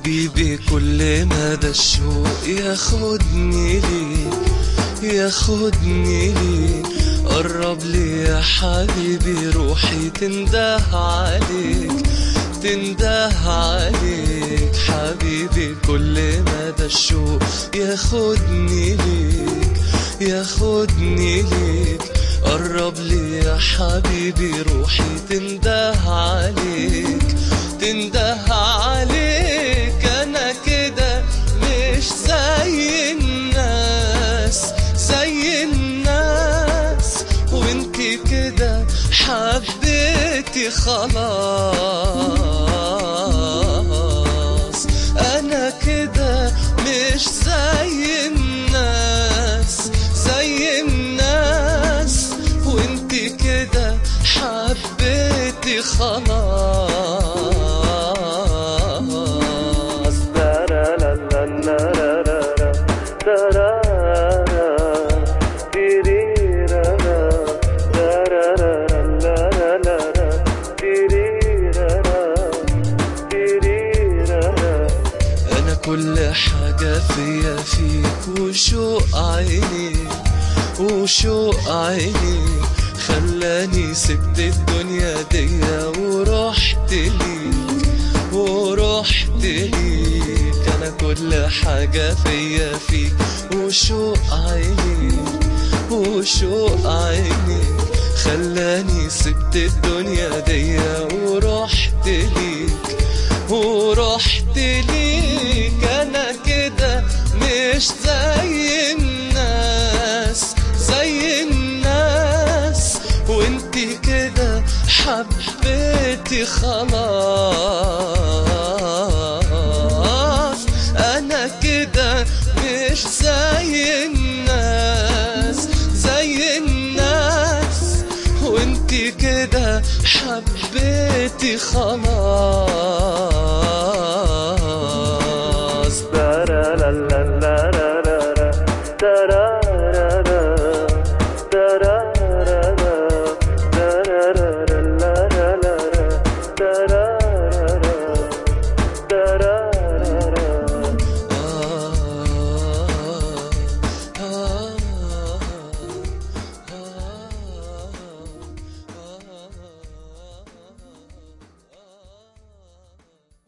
حبيبي كل مدى الشوق ياخدني ليك ياخدني ليك قرب لي يا حبيبي روحي تنده عليك تنده عليك حبيبي كل مدى الشوق ياخدني ليك ياخدني ليك قرب لي يا حبيبي روحي تنده عليك تنده عليك انا كده مش زي الناس زي الناس وانتي كده حبيتي خلاص انا كده مش زي الناس زي الناس وانتي كده حبيتي خلاص ترارارارارارا، ترارارا، تيريرارا، ترارارارارارا، تيريرارا، تيريرارا. انا كل حاجة فيا فيك وشوق عينيك وشوق عينيك خلاني سبت الدنيا دي ورحت ليك ورحت ليك انا كل حاجة فيا فيك وشوق عينيك وشوق عينيك خلاني سبت الدنيا دي ورحت ليك ورحت ليك انا كده مش زي الناس زي الناس وانتي كده حبيتي خلاص انا كده مش زي الناس زي الناس وانتي كده حبيتي خلاص ترارارارارارا، ترارارا